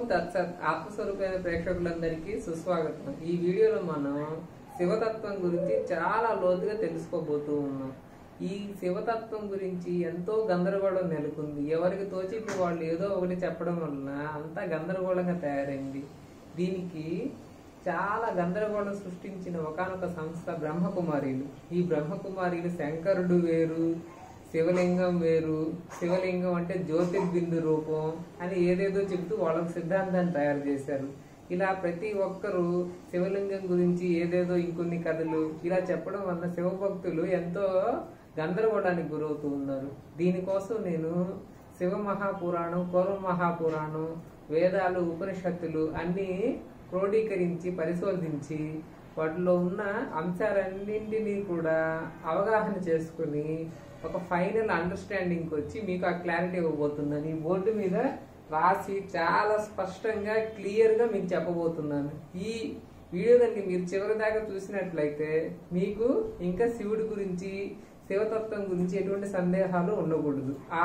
తత్సత్ ఆత్మస్వరూపమైన ప్రేక్షకులందరికీ సుస్వాగతం ఈ వీడియోలో మనం శివతత్వం గురించి చాలా లోతుగా తెలుసుకోబోతూ ఉన్నాం ఈ శివతత్వం గురించి ఎంతో గందరగోళం నెలకొంది ఎవరికి తోచితే వాళ్ళు ఏదో ఒకటి చెప్పడం వలన అంతా గందరగోళంగా తయారైంది దీనికి చాలా గందరగోళం సృష్టించిన ఒకనొక సంస్థ బ్రహ్మకుమారీలు ఈ బ్రహ్మకుమారీలు శంకరుడు వేరు శివలింగం వేరు శివలింగం అంటే జ్యోతిర్బిందు రూపం అని ఏదేదో చెబుతూ వాళ్ళకి సిద్ధాంతాన్ని తయారు చేశారు ఇలా ప్రతి ఒక్కరూ శివలింగం గురించి ఏదేదో ఇంకొన్ని కథలు ఇలా చెప్పడం వల్ల శివభక్తులు ఎంతో గందరగోళానికి గురవుతూ ఉన్నారు దీనికోసం నేను శివ మహాపురాణం కౌరవ మహాపురాణం వేదాలు ఉపనిషత్తులు అన్నీ క్రోడీకరించి పరిశోధించి వాటిలో ఉన్న అంశాలన్నింటినీ కూడా అవగాహన చేసుకుని ఒక ఫైనల్ అండర్స్టాండింగ్ వచ్చి మీకు ఆ క్లారిటీ ఇవ్వబోతుందని ఈ బోర్డు మీద రాసి చాలా స్పష్టంగా క్లియర్ గా మీకు చెప్పబోతున్నాను ఈ వీడియో కనుక మీరు చివరి దాకా చూసినట్లయితే మీకు ఇంకా శివుడి గురించి శివతత్వం గురించి ఎటువంటి సందేహాలు ఉండకూడదు ఆ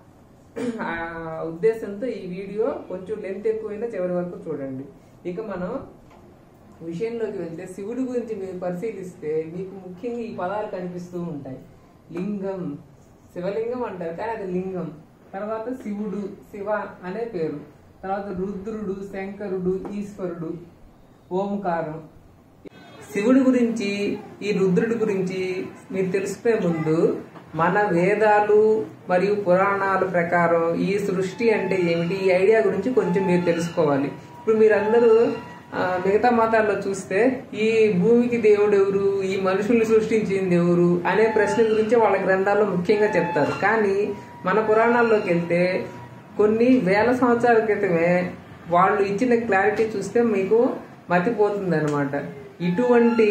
ఆ ఉద్దేశంతో ఈ వీడియో కొంచెం లెంత్ ఎక్కువైనా చివరి వరకు చూడండి ఇక మనం విషయంలోకి వెళ్తే శివుడి గురించి మీరు పరిశీలిస్తే మీకు ముఖ్యంగా ఈ పదాలు కనిపిస్తూ ఉంటాయి లింగం శివలింగం అంటారు కానీ అది లింగం తర్వాత శివుడు శివ అనే పేరు తర్వాత రుద్రుడు శంకరుడు ఈశ్వరుడు ఓంకారం శివుడి గురించి ఈ రుద్రుడి గురించి మీరు తెలుసుకునే ముందు మన వేదాలు మరియు పురాణాల ప్రకారం ఈ సృష్టి అంటే ఏమిటి ఈ ఐడియా గురించి కొంచెం మీరు తెలుసుకోవాలి ఇప్పుడు మీరందరూ ఆ, మిగతా మతాల్లో చూస్తే ఈ భూమికి దేవుడు ఎవరు ఈ మనుషుల్ని సృష్టించింది ఎవరు అనే ప్రశ్న గురించి వాళ్ళ గ్రంథాల్లో ముఖ్యంగా చెప్తారు కానీ మన పురాణాల్లోకి వెళ్తే కొన్ని వేల సంవత్సరాల క్రితమే వాళ్ళు ఇచ్చిన క్లారిటీ చూస్తే మీకు మతిపోతుంది అనమాట ఇటువంటి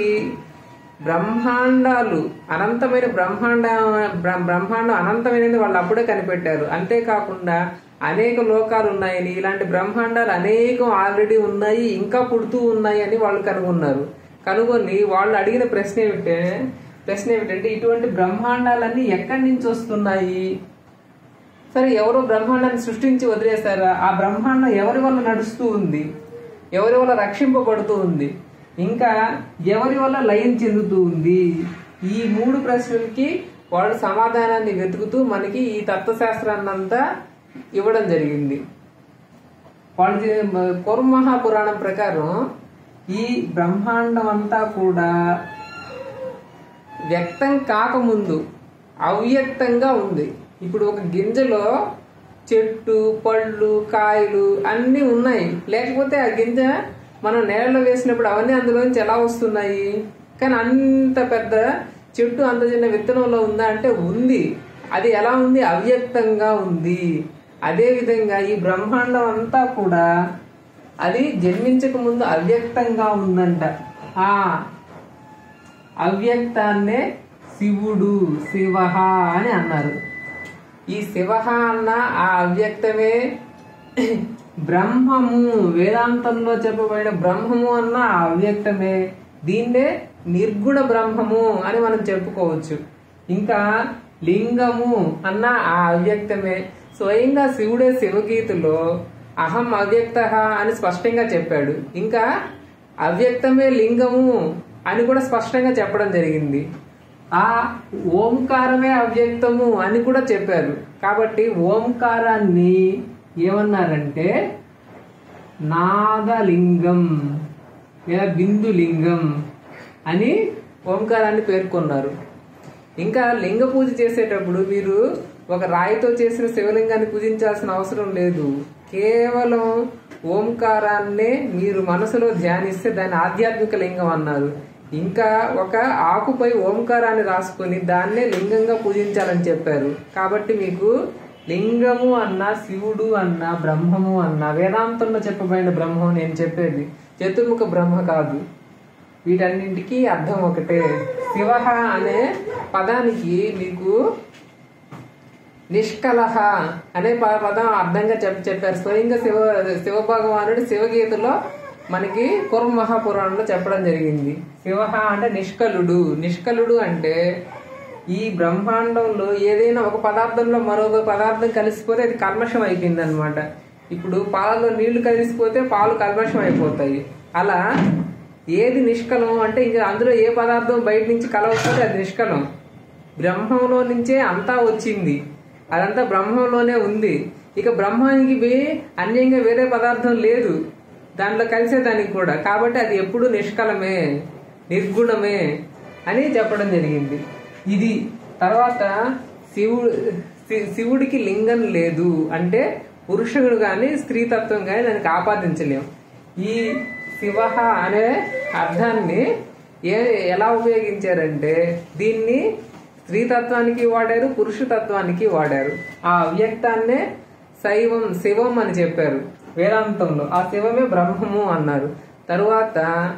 బ్రహ్మాండాలు అనంతమైన బ్రహ్మాండ బ్ర- బ్రహ్మాండం అనంతమైనది వాళ్ళు అప్పుడే కనిపెట్టారు అంతేకాకుండా అనేక లోకాలు ఉన్నాయని ఇలాంటి బ్రహ్మాండాలు అనేకం ఆల్రెడీ ఉన్నాయి ఇంకా పుడుతూ ఉన్నాయి అని వాళ్ళు కనుగొన్నారు కనుగొని వాళ్ళు అడిగిన ప్రశ్న ఏమిటే ప్రశ్న ఏమిటంటే ఇటువంటి బ్రహ్మాండాలన్నీ ఎక్కడి నుంచి వస్తున్నాయి సరే ఎవరో బ్రహ్మాండాన్ని సృష్టించి వదిలేశారా ఆ బ్రహ్మాండం ఎవరి వల్ల నడుస్తూ ఉంది ఎవరి వల్ల రక్షింపబడుతూ ఉంది ఇంకా ఎవరి వల్ల లయం చెందుతూ ఉంది ఈ మూడు ప్రశ్నలకి వాళ్ళు సమాధానాన్ని వెతుకుతూ మనకి ఈ తత్వశాస్త్రాన్ని అంతా ఇవ్వడం జరిగింది వాళ్ళు చే- కుర్మ మహాపురాణం ప్రకారం ఈ బ్రహ్మాండం అంతా కూడా వ్యక్తం కాకముందు అవ్యక్తంగా ఉంది ఇప్పుడు ఒక గింజలో చెట్టు పళ్ళు కాయలు అన్నీ ఉన్నాయి లేకపోతే ఆ గింజ మనం నేలలో వేసినప్పుడు అవన్నీ అందులోంచి ఎలా వస్తున్నాయి కానీ అంత పెద్ద చెట్టు అంత చిన్న విత్తనంలో ఉందా అంటే ఉంది అది ఎలా ఉంది అవ్యక్తంగా ఉంది అదే విధంగా ఈ బ్రహ్మాండం అంతా కూడా అది జన్మించక ముందు అవ్యక్తంగా ఉందంట ఆ అవ్యక్తాన్నే శివుడు శివ అని అన్నారు ఈ శివ అన్న ఆ అవ్యక్తమే బ్రహ్మము వేదాంతంలో చెప్పబడిన బ్రహ్మము అన్న ఆ అవ్యక్తమే దీన్నే నిర్గుణ బ్రహ్మము అని మనం చెప్పుకోవచ్చు ఇంకా లింగము అన్న ఆ అవ్యక్తమే స్వయంగా శివుడే శివగీతలో అహం అవ్యక్త అని స్పష్టంగా చెప్పాడు ఇంకా అవ్యక్తమే లింగము అని కూడా స్పష్టంగా చెప్పడం జరిగింది ఆ ఓంకారమే అవ్యక్తము అని కూడా చెప్పారు కాబట్టి ఓంకారాన్ని ఏమన్నారంటే నాదలింగం లేదా బిందులింగం అని ఓంకారాన్ని పేర్కొన్నారు ఇంకా లింగ పూజ చేసేటప్పుడు మీరు ఒక రాయితో చేసిన శివలింగాన్ని పూజించాల్సిన అవసరం లేదు కేవలం ఓంకారాన్నే మీరు మనసులో ధ్యానిస్తే దాన్ని ఆధ్యాత్మిక లింగం అన్నారు ఇంకా ఒక ఆకుపై ఓంకారాన్ని రాసుకొని దాన్నే లింగంగా పూజించాలని చెప్పారు కాబట్టి మీకు లింగము అన్న శివుడు అన్న బ్రహ్మము అన్న వేదాంతంలో చెప్పబడిన బ్రహ్మం నేను చెప్పేది చతుర్ముఖ బ్రహ్మ కాదు వీటన్నింటికి అర్థం ఒకటే శివ అనే పదానికి మీకు నిష్కలహ అనే ప- పదం అర్థంగా చెప్ చెప్పారు స్వయంగా శివ శివ భగవానుడు శివగీతలో మనకి కుర్మ మహాపురాణంలో చెప్పడం జరిగింది శివ అంటే నిష్కలుడు నిష్కలుడు అంటే ఈ బ్రహ్మాండంలో ఏదైనా ఒక పదార్థంలో మరొక పదార్థం కలిసిపోతే అది కల్మషం అయిపోయింది అనమాట ఇప్పుడు పాలలో నీళ్లు కలిసిపోతే పాలు కల్మషం అయిపోతాయి అలా ఏది నిష్కలం అంటే ఇంకా అందులో ఏ పదార్థం బయట నుంచి కలవకపోతే అది నిష్కలం బ్రహ్మంలో నుంచే అంతా వచ్చింది అదంతా బ్రహ్మంలోనే ఉంది ఇక బ్రహ్మానికి వే- అన్యంగా వేరే పదార్థం లేదు దాంట్లో కలిసేదానికి కూడా కాబట్టి అది ఎప్పుడు నిష్కలమే నిర్గుణమే అని చెప్పడం జరిగింది ఇది తర్వాత శివుడు శి- శివుడికి లింగం లేదు అంటే పురుషుడు కానీ స్త్రీతత్వం కానీ దానికి ఆపాదించలేం ఈ శివ అనే అర్థాన్ని ఏ ఎలా ఉపయోగించారంటే దీన్ని స్త్రీతత్వానికి వాడారు పురుషతత్వానికి వాడారు ఆ అవ్యక్తాన్నే శైవం శివం అని చెప్పారు వేదాంతంలో ఆ శివమే బ్రహ్మము అన్నారు తరువాత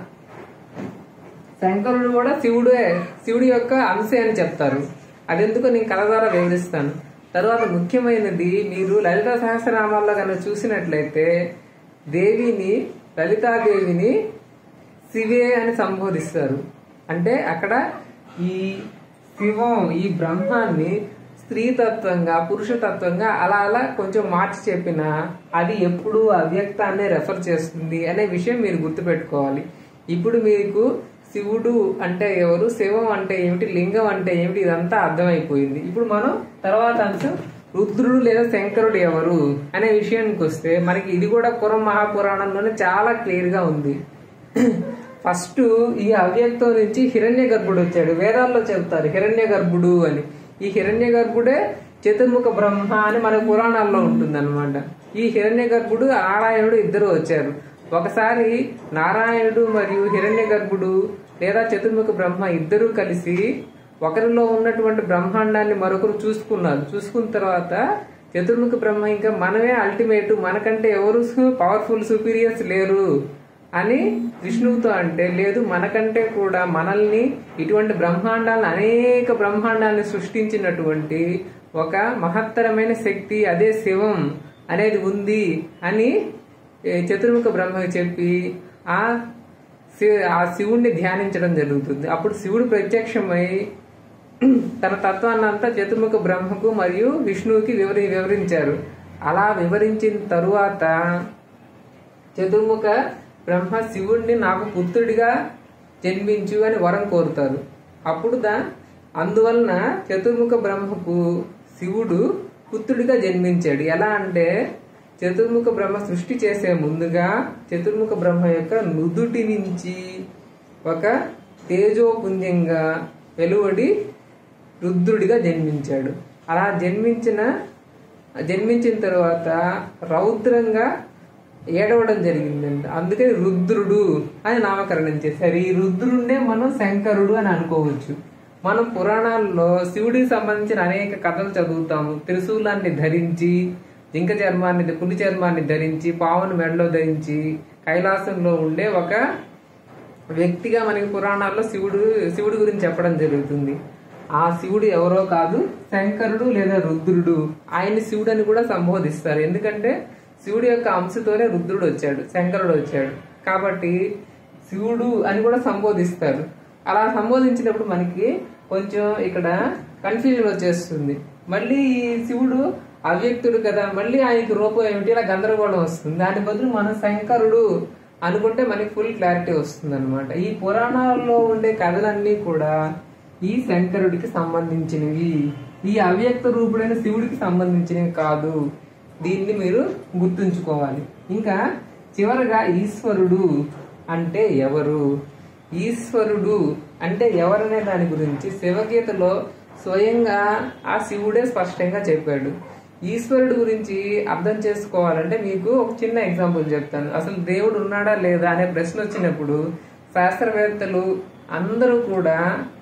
శంకరుడు కూడా శివుడే శివుడి యొక్క అంశే అని చెప్తారు అదెందుకో నేను కథ ద్వారా వివరిస్తాను తర్వాత ముఖ్యమైనది మీరు లలిత సహస్రనామాల్లో కనుక చూసినట్లయితే దేవిని లలితాదేవిని శివే అని సంబోధిస్తారు అంటే అక్కడ ఈ శివం ఈ బ్రహ్మాన్ని స్త్రీతత్వంగా పురుషతత్వంగా అలా అలా కొంచెం మార్చి చెప్పిన అది ఎప్పుడు అవ్యక్తాన్ని రెఫర్ చేస్తుంది అనే విషయం మీరు గుర్తుపెట్టుకోవాలి ఇప్పుడు మీకు శివుడు అంటే ఎవరు శివం అంటే ఏమిటి లింగం అంటే ఏమిటి ఇదంతా అర్థమైపోయింది ఇప్పుడు మనం తర్వాత అంశం రుద్రుడు లేదా శంకరుడు ఎవరు అనే విషయానికి వస్తే మనకి ఇది కూడా పురం మహాపురాణంలోనే చాలా క్లియర్ గా ఉంది ఫస్ట్ ఈ అవ్యక్తం నుంచి హిరణ్య గర్భుడు వచ్చాడు వేదాల్లో చెప్తారు హిరణ్య గర్భుడు అని ఈ హిరణ్య గర్భుడే చతుర్ముఖ బ్రహ్మ అని మన పురాణాల్లో ఉంటుంది ఈ హిరణ్య గర్భుడు నారాయణుడు ఇద్దరు వచ్చారు ఒకసారి నారాయణుడు మరియు హిరణ్య గర్భుడు లేదా చతుర్ముఖ బ్రహ్మ ఇద్దరూ కలిసి ఒకరిలో ఉన్నటువంటి బ్రహ్మాండాన్ని మరొకరు చూసుకున్నారు చూసుకున్న తర్వాత చతుర్ముఖ బ్రహ్మ ఇంకా మనమే అల్టిమేట్ మనకంటే ఎవరు పవర్ఫుల్ సుపీరియర్స్ లేరు అని విష్ణువుతో అంటే లేదు మనకంటే కూడా మనల్ని ఇటువంటి బ్రహ్మాండాలను అనేక బ్రహ్మాండాలను సృష్టించినటువంటి ఒక మహత్తరమైన శక్తి అదే శివం అనేది ఉంది అని ఏ, చతుర్ముఖ బ్రహ్మకి చెప్పి ఆ శి- ఆ శివుణ్ణి ధ్యానించడం జరుగుతుంది అప్పుడు శివుడు ప్రత్యక్షమై తన తత్వాన్ని అంతా చతుర్ముఖ బ్రహ్మకు మరియు విష్ణువుకి వివరి వివరించారు అలా వివరించిన తరువాత చతుర్ముఖ బ్రహ్మ శివుణ్ణి నాకు పుత్రుడిగా జన్మించు అని వరం కోరుతారు అప్పుడు దా అందువలన చతుర్ముఖ బ్రహ్మకు శివుడు పుత్రుడిగా జన్మించాడు ఎలా అంటే చతుర్ముఖ బ్రహ్మ సృష్టి చేసే ముందుగా చతుర్ముఖ బ్రహ్మ యొక్క నుదుటి నుంచి ఒక తేజోపుంజంగా వెలువడి రుద్రుడిగా జన్మించాడు అలా జన్మించిన జన్మించిన తర్వాత రౌద్రంగా ఏడవడం జరిగిందంట అందుకని రుద్రుడు అని నామకరణం చేశారు ఈ రుద్రుడినే మనం శంకరుడు అని అనుకోవచ్చు మనం పురాణాల్లో శివుడికి సంబంధించిన అనేక కథలు చదువుతాము త్రిశూలాన్ని ధరించి జింక చర్మాన్ని పులి చర్మాన్ని ధరించి పావును మెడలో ధరించి కైలాసంలో ఉండే ఒక వ్యక్తిగా మనకి పురాణాల్లో శివుడు శివుడి గురించి చెప్పడం జరుగుతుంది ఆ శివుడు ఎవరో కాదు శంకరుడు లేదా రుద్రుడు ఆయన్ని శివుడు అని కూడా సంబోధిస్తారు ఎందుకంటే శివుడి యొక్క అంశతోనే రుద్రుడు వచ్చాడు శంకరుడు వచ్చాడు కాబట్టి శివుడు అని కూడా సంబోధిస్తారు అలా సంబోధించినప్పుడు మనకి కొంచెం ఇక్కడ కన్ఫ్యూజన్ వచ్చేస్తుంది మళ్ళీ ఈ శివుడు అవ్యక్తుడు కదా మళ్ళీ ఆయనకి రూపం ఏమిటి ఇలా గందరగోళం వస్తుంది దాని బదులు మనం శంకరుడు అనుకుంటే మనకి ఫుల్ క్లారిటీ వస్తుంది అనమాట ఈ పురాణాల్లో ఉండే కథలన్నీ కూడా ఈ శంకరుడికి సంబంధించినవి ఈ అవ్యక్త రూపుడైన శివుడికి సంబంధించినవి కాదు దీన్ని మీరు గుర్తుంచుకోవాలి ఇంకా చివరగా ఈశ్వరుడు అంటే ఎవరు ఈశ్వరుడు అంటే ఎవరనే దాని గురించి శివగీతలో స్వయంగా ఆ శివుడే స్పష్టంగా చెప్పాడు ఈశ్వరుడు గురించి అర్థం చేసుకోవాలంటే మీకు ఒక చిన్న ఎగ్జాంపుల్ చెప్తాను అసలు దేవుడు ఉన్నాడా లేదా అనే ప్రశ్న వచ్చినప్పుడు శాస్త్రవేత్తలు అందరూ కూడా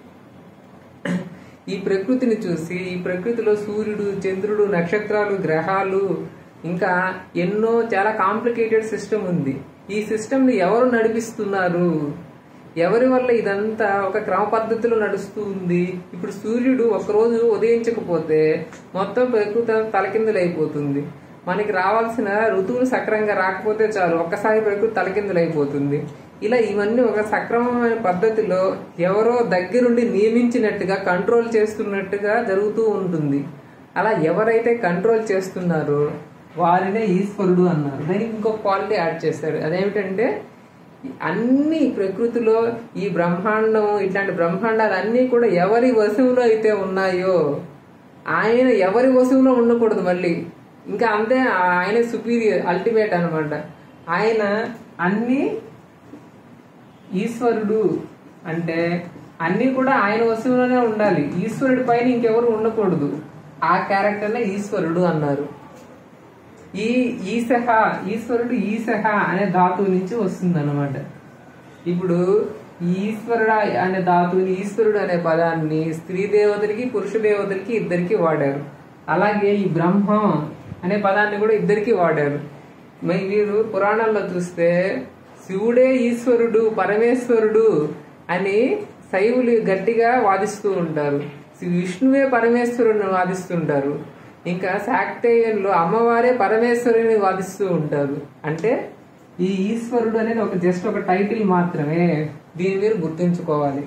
ఈ ప్రకృతిని చూసి ఈ ప్రకృతిలో సూర్యుడు చంద్రుడు నక్షత్రాలు గ్రహాలు ఇంకా ఎన్నో చాలా కాంప్లికేటెడ్ సిస్టమ్ ఉంది ఈ సిస్టమ్ ని ఎవరు నడిపిస్తున్నారు ఎవరి వల్ల ఇదంతా ఒక క్రమ పద్ధతిలో నడుస్తూ ఉంది ఇప్పుడు సూర్యుడు ఒకరోజు ఉదయించకపోతే మొత్తం ప్రకృతి తలకిందులైపోతుంది మనకి రావాల్సిన ఋతువులు సక్రమంగా రాకపోతే చాలు ఒక్కసారి ప్రకృతి తలకిందులైపోతుంది ఇలా ఇవన్నీ ఒక సక్రమమైన పద్ధతిలో ఎవరో దగ్గరుండి నియమించినట్టుగా కంట్రోల్ చేస్తున్నట్టుగా జరుగుతూ ఉంటుంది అలా ఎవరైతే కంట్రోల్ చేస్తున్నారో వారినే ఈశ్వరుడు అన్నారు దానికి ఇంకొక క్వాలిటీ యాడ్ చేశారు అదేమిటంటే అన్ని ప్రకృతిలో ఈ బ్రహ్మాండం ఇట్లాంటి బ్రహ్మాండాలు అన్నీ కూడా ఎవరి వశంలో అయితే ఉన్నాయో ఆయన ఎవరి వశంలో ఉండకూడదు మళ్ళీ ఇంకా అంతే ఆయన సుపీరియర్ అల్టిమేట్ అన్నమాట ఆయన అన్ని ఈశ్వరుడు అంటే అన్ని కూడా ఆయన వస్తువులోనే ఉండాలి ఈశ్వరుడి పైన ఇంకెవరు ఉండకూడదు ఆ క్యారెక్టర్నే ఈశ్వరుడు అన్నారు ఈ ఈసహ ఈశ్వరుడు ఈసహ అనే ధాతువు నుంచి వస్తుంది అనమాట ఇప్పుడు ఈ ఈశ్వరుడు అనే ధాతువుని ఈశ్వరుడు అనే పదాన్ని స్త్రీ దేవతలకి పురుష దేవతలకి ఇద్దరికి వాడారు అలాగే ఈ బ్రహ్మ అనే పదాన్ని కూడా ఇద్దరికి వాడారు మరి మీరు పురాణాల్లో చూస్తే శివుడే ఈశ్వరుడు పరమేశ్వరుడు అని శైవులు గట్టిగా వాదిస్తూ ఉంటారు శ్రీ విష్ణువే పరమేశ్వరుని వాదిస్తుంటారు ఇంకా శాక్తేయంలో అమ్మవారే పరమేశ్వరుని వాదిస్తూ ఉంటారు అంటే ఈ ఈశ్వరుడు అనేది ఒక జస్ట్ ఒక టైటిల్ మాత్రమే దీన్ని మీరు గుర్తుంచుకోవాలి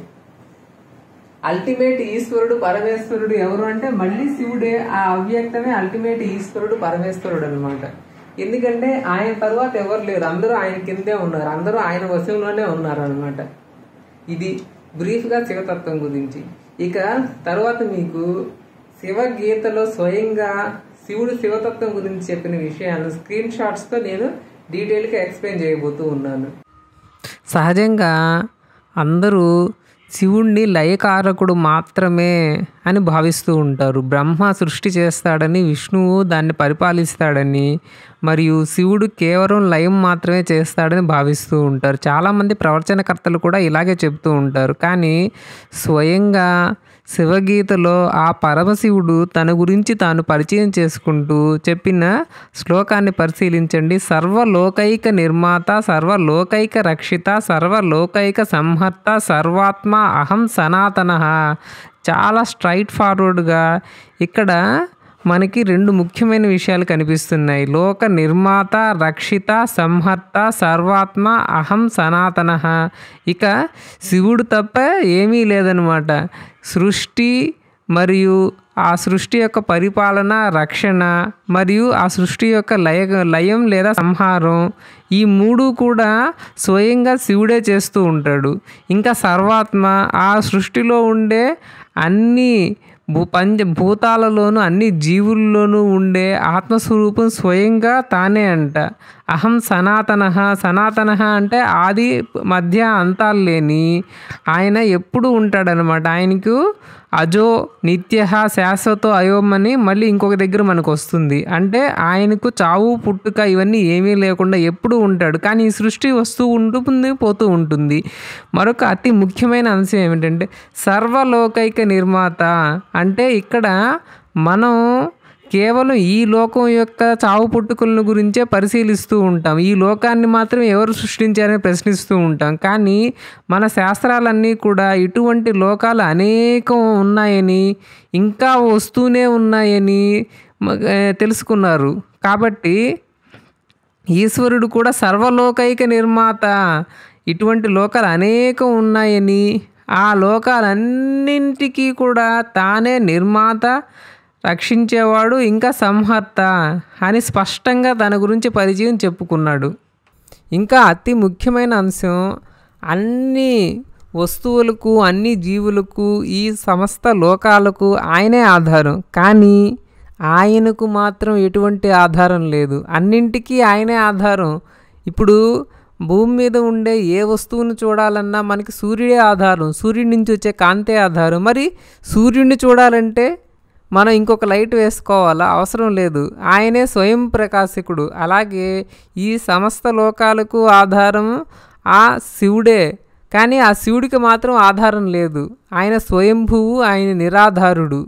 అల్టిమేట్ ఈశ్వరుడు పరమేశ్వరుడు ఎవరు అంటే మళ్ళీ శివుడే ఆ అవ్యక్తమే అల్టిమేట్ ఈశ్వరుడు పరమేశ్వరుడు అన్నమాట ఎందుకంటే ఆయన తర్వాత ఎవరు లేరు అందరూ ఆయన కిందే ఉన్నారు అందరూ ఆయన వశంలోనే ఉన్నారు అనమాట ఇది బ్రీఫ్ గా శివతత్వం గురించి ఇక తర్వాత మీకు శివగీతలో స్వయంగా శివుడు శివతత్వం గురించి చెప్పిన విషయాలను స్క్రీన్ షాట్స్ తో నేను డీటెయిల్ గా ఎక్స్ప్లెయిన్ చేయబోతూ ఉన్నాను సహజంగా అందరూ శివుణ్ణి లయకారకుడు మాత్రమే అని భావిస్తూ ఉంటారు బ్రహ్మ సృష్టి చేస్తాడని విష్ణువు దాన్ని పరిపాలిస్తాడని మరియు శివుడు కేవలం లయం మాత్రమే చేస్తాడని భావిస్తూ ఉంటారు చాలామంది ప్రవచనకర్తలు కూడా ఇలాగే చెప్తూ ఉంటారు కానీ స్వయంగా శివగీతలో ఆ పరమశివుడు తన గురించి తాను పరిచయం చేసుకుంటూ చెప్పిన శ్లోకాన్ని పరిశీలించండి సర్వలోకైక నిర్మాత సర్వలోకైక రక్షిత సర్వలోకైక సంహర్త సర్వాత్మ అహం సనాతన చాలా స్ట్రైట్ ఫార్వర్డ్గా ఇక్కడ మనకి రెండు ముఖ్యమైన విషయాలు కనిపిస్తున్నాయి లోక నిర్మాత రక్షిత సంహర్త సర్వాత్మ అహం సనాతన ఇక శివుడు తప్ప ఏమీ లేదనమాట సృష్టి మరియు ఆ సృష్టి యొక్క పరిపాలన రక్షణ మరియు ఆ సృష్టి యొక్క లయ లయం లేదా సంహారం ఈ మూడు కూడా స్వయంగా శివుడే చేస్తూ ఉంటాడు ఇంకా సర్వాత్మ ఆ సృష్టిలో ఉండే అన్ని భూ పంచ భూతాలలోనూ అన్ని జీవుల్లోనూ ఉండే ఆత్మస్వరూపం స్వయంగా తానే అంట అహం సనాతన సనాతన అంటే ఆది మధ్య అంతాలు లేని ఆయన ఎప్పుడు ఉంటాడనమాట ఆయనకు అజో నిత్య శాశ్వత అయోమని మళ్ళీ ఇంకొక దగ్గర మనకు వస్తుంది అంటే ఆయనకు చావు పుట్టుక ఇవన్నీ ఏమీ లేకుండా ఎప్పుడు ఉంటాడు కానీ ఈ సృష్టి వస్తూ ఉంటుంది పోతూ ఉంటుంది మరొక అతి ముఖ్యమైన అంశం ఏమిటంటే సర్వలోకైక నిర్మాత అంటే ఇక్కడ మనం కేవలం ఈ లోకం యొక్క చావు పుట్టుకలను గురించే పరిశీలిస్తూ ఉంటాం ఈ లోకాన్ని మాత్రం ఎవరు సృష్టించారని ప్రశ్నిస్తూ ఉంటాం కానీ మన శాస్త్రాలన్నీ కూడా ఇటువంటి లోకాలు అనేకం ఉన్నాయని ఇంకా వస్తూనే ఉన్నాయని మ- ఏ, తెలుసుకున్నారు కాబట్టి ఈశ్వరుడు కూడా సర్వలోకైక నిర్మాత ఇటువంటి లోకాలు అనేకం ఉన్నాయని ఆ లోకాలన్నింటికీ కూడా తానే నిర్మాత రక్షించేవాడు ఇంకా సంహర్త అని స్పష్టంగా తన గురించి పరిచయం చెప్పుకున్నాడు ఇంకా అతి ముఖ్యమైన అంశం అన్ని వస్తువులకు అన్ని జీవులకు ఈ సమస్త లోకాలకు ఆయనే ఆధారం కానీ ఆయనకు మాత్రం ఎటువంటి ఆధారం లేదు అన్నింటికీ ఆయనే ఆధారం ఇప్పుడు భూమి మీద ఉండే ఏ వస్తువును చూడాలన్నా మనకి సూర్యుడే ఆధారం సూర్యుడి నుంచి వచ్చే కాంతే ఆధారం మరి సూర్యుడిని చూడాలంటే మనం ఇంకొక లైట్ వేసుకోవాలా అవసరం లేదు ఆయనే స్వయం ప్రకాశకుడు అలాగే ఈ సమస్త లోకాలకు ఆధారం ఆ శివుడే కానీ ఆ శివుడికి మాత్రం ఆధారం లేదు ఆయన స్వయంభువు ఆయన నిరాధారుడు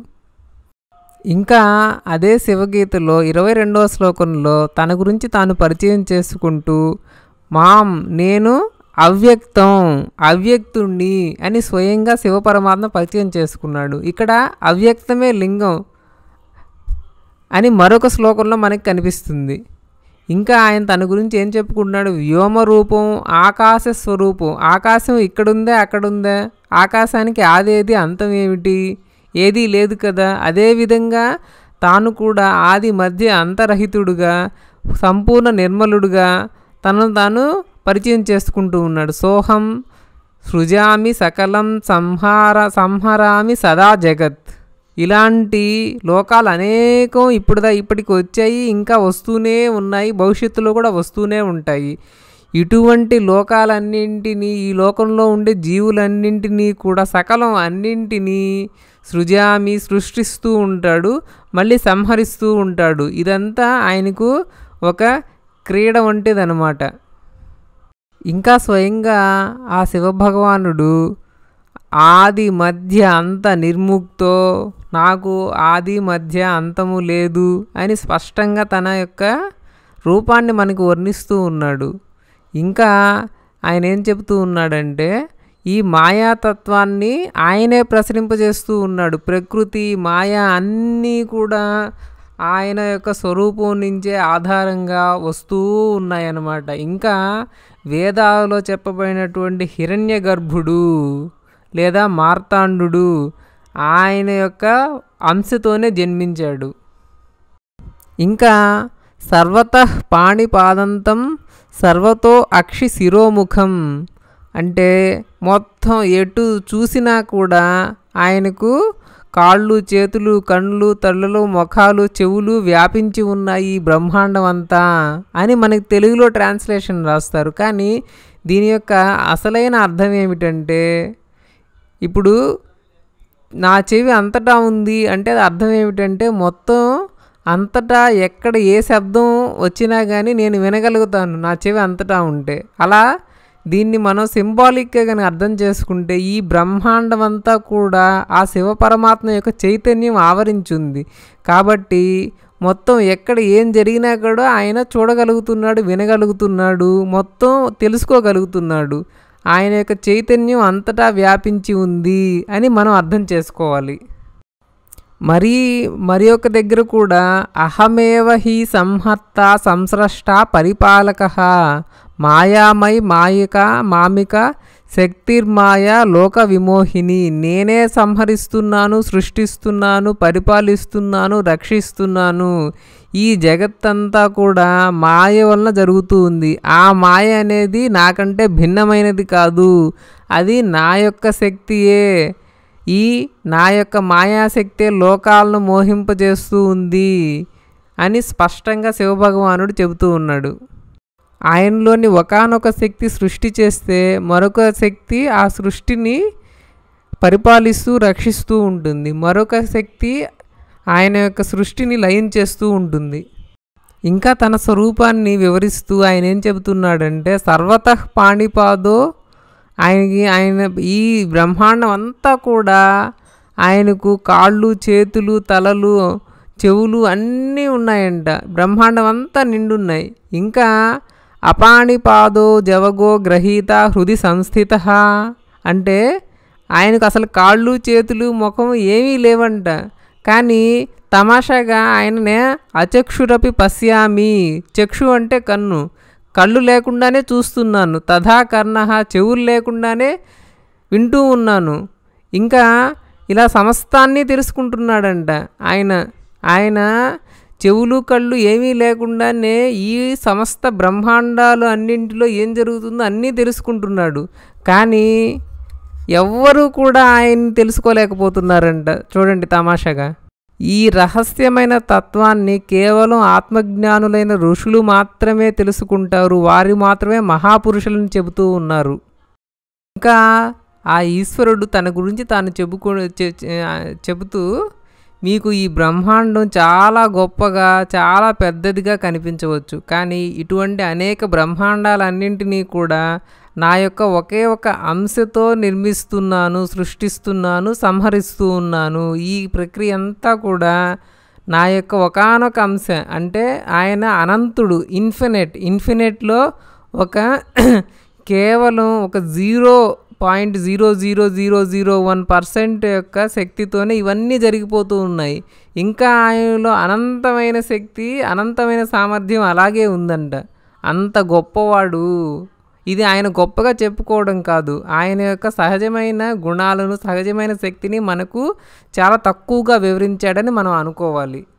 ఇంకా అదే శివగీతలో ఇరవై రెండవ శ్లోకంలో తన గురించి తాను పరిచయం చేసుకుంటూ మాం నేను అవ్యక్తం అవ్యక్తుణ్ణి అని స్వయంగా శివపరమాత్మ పరిచయం చేసుకున్నాడు ఇక్కడ అవ్యక్తమే లింగం అని మరొక శ్లోకంలో మనకి కనిపిస్తుంది ఇంకా ఆయన తన గురించి ఏం చెప్పుకుంటున్నాడు వ్యోమ రూపం ఆకాశ స్వరూపం ఆకాశం ఇక్కడుందే అక్కడుందే ఆకాశానికి ఆదేది అంతం ఏమిటి ఏదీ లేదు కదా అదేవిధంగా తాను కూడా ఆది మధ్య అంతరహితుడుగా సంపూర్ణ నిర్మలుడుగా తనను తాను పరిచయం చేసుకుంటూ ఉన్నాడు సోహం సృజామి సకలం సంహార సంహరామి సదా జగత్ ఇలాంటి లోకాలు అనేకం ఇప్పుడుదా ఇప్పటికి వచ్చాయి ఇంకా వస్తూనే ఉన్నాయి భవిష్యత్తులో కూడా వస్తూనే ఉంటాయి ఇటువంటి లోకాలన్నింటినీ ఈ లోకంలో ఉండే జీవులన్నింటినీ కూడా సకలం అన్నింటినీ సృజామి సృష్టిస్తూ ఉంటాడు మళ్ళీ సంహరిస్తూ ఉంటాడు ఇదంతా ఆయనకు ఒక క్రీడ వంటిదనమాట ఇంకా స్వయంగా ఆ శివభగవానుడు ఆది మధ్య అంత నిర్ముక్తో నాకు ఆది మధ్య అంతము లేదు అని స్పష్టంగా తన యొక్క రూపాన్ని మనకు వర్ణిస్తూ ఉన్నాడు ఇంకా ఆయన ఏం చెబుతూ ఉన్నాడంటే ఈ మాయాతత్వాన్ని ఆయనే ప్రసరింపజేస్తూ ఉన్నాడు ప్రకృతి మాయ అన్నీ కూడా ఆయన యొక్క స్వరూపం నుంచే ఆధారంగా వస్తూ ఉన్నాయన్నమాట ఇంకా వేదాలలో చెప్పబడినటువంటి హిరణ్య గర్భుడు లేదా మార్తాండు ఆయన యొక్క అంశతోనే జన్మించాడు ఇంకా సర్వత పాణిపాదంతం సర్వతో అక్షి శిరోముఖం అంటే మొత్తం ఎటు చూసినా కూడా ఆయనకు కాళ్ళు చేతులు కళ్ళు తల్లులు ముఖాలు చెవులు వ్యాపించి ఉన్నాయి ఈ బ్రహ్మాండం అంతా అని మనకి తెలుగులో ట్రాన్స్లేషన్ రాస్తారు కానీ దీని యొక్క అసలైన అర్థం ఏమిటంటే ఇప్పుడు నా చెవి అంతటా ఉంది అంటే అది అర్థం ఏమిటంటే మొత్తం అంతటా ఎక్కడ ఏ శబ్దం వచ్చినా కానీ నేను వినగలుగుతాను నా చెవి అంతటా ఉంటే అలా దీన్ని మనం సింబాలిక్గా కానీ అర్థం చేసుకుంటే ఈ బ్రహ్మాండం అంతా కూడా ఆ శివ పరమాత్మ యొక్క చైతన్యం ఆవరించింది కాబట్టి మొత్తం ఎక్కడ ఏం జరిగినా కూడా ఆయన చూడగలుగుతున్నాడు వినగలుగుతున్నాడు మొత్తం తెలుసుకోగలుగుతున్నాడు ఆయన యొక్క చైతన్యం అంతటా వ్యాపించి ఉంది అని మనం అర్థం చేసుకోవాలి మరి మరి ఒక దగ్గర కూడా అహమేవ హి సంహర్త సంస్రష్ట పరిపాలక మాయామై మాయిక మామిక శక్తిర్మాయ లోక విమోహిని నేనే సంహరిస్తున్నాను సృష్టిస్తున్నాను పరిపాలిస్తున్నాను రక్షిస్తున్నాను ఈ జగత్తంతా కూడా మాయ వలన జరుగుతూ ఉంది ఆ మాయ అనేది నాకంటే భిన్నమైనది కాదు అది నా యొక్క శక్తియే ఈ నా యొక్క మాయాశక్తే లోకాలను మోహింపజేస్తూ ఉంది అని స్పష్టంగా శివభగవానుడు చెబుతూ ఉన్నాడు ఆయనలోని ఒకానొక శక్తి సృష్టి చేస్తే మరొక శక్తి ఆ సృష్టిని పరిపాలిస్తూ రక్షిస్తూ ఉంటుంది మరొక శక్తి ఆయన యొక్క సృష్టిని లయం చేస్తూ ఉంటుంది ఇంకా తన స్వరూపాన్ని వివరిస్తూ ఆయన ఏం చెబుతున్నాడంటే సర్వత పాణిపాదో ఆయనకి ఆయన ఈ బ్రహ్మాండం అంతా కూడా ఆయనకు కాళ్ళు చేతులు తలలు చెవులు అన్నీ ఉన్నాయంట బ్రహ్మాండం అంతా నిండున్నాయి ఇంకా అపాణిపాదో జవగో గ్రహీత హృది సంస్థిత అంటే ఆయనకు అసలు కాళ్ళు చేతులు ముఖం ఏమీ లేవంట కానీ తమాషాగా ఆయననే అచక్షురపి పశ్యామి చక్షు అంటే కన్ను కళ్ళు లేకుండానే చూస్తున్నాను తథా కర్ణ చెవులు లేకుండానే వింటూ ఉన్నాను ఇంకా ఇలా సమస్తాన్ని తెలుసుకుంటున్నాడంట ఆయన ఆయన చెవులు కళ్ళు ఏమీ లేకుండానే ఈ సమస్త బ్రహ్మాండాలు అన్నింటిలో ఏం జరుగుతుందో అన్నీ తెలుసుకుంటున్నాడు కానీ ఎవ్వరూ కూడా ఆయన్ని తెలుసుకోలేకపోతున్నారంట చూడండి తమాషాగా ఈ రహస్యమైన తత్వాన్ని కేవలం ఆత్మజ్ఞానులైన ఋషులు మాత్రమే తెలుసుకుంటారు వారు మాత్రమే మహాపురుషులను చెబుతూ ఉన్నారు ఇంకా ఆ ఈశ్వరుడు తన గురించి తాను చెప్పుకో చె- చె- చెబుతూ మీకు ఈ బ్రహ్మాండం చాలా గొప్పగా చాలా పెద్దదిగా కనిపించవచ్చు కానీ ఇటువంటి అనేక బ్రహ్మాండాలన్నింటినీ కూడా నా యొక్క ఒకే ఒక అంశతో నిర్మిస్తున్నాను సృష్టిస్తున్నాను సంహరిస్తూ ఉన్నాను ఈ ప్రక్రియ అంతా కూడా నా యొక్క ఒకానొక అంశ అంటే ఆయన అనంతుడు ఇన్ఫినిట్ ఇన్ఫినిట్లో ఒక కేవలం ఒక zero point zero zero zero zero one percent యొక్క శక్తితోనే ఇవన్నీ జరిగిపోతూ ఉన్నాయి ఇంకా ఆయనలో అనంతమైన శక్తి అనంతమైన సామర్థ్యం అలాగే ఉందంట అంత గొప్పవాడు ఇది ఆయన గొప్పగా చెప్పుకోవడం కాదు ఆయన యొక్క సహజమైన గుణాలను సహజమైన శక్తిని మనకు చాలా తక్కువగా వివరించాడని మనం అనుకోవాలి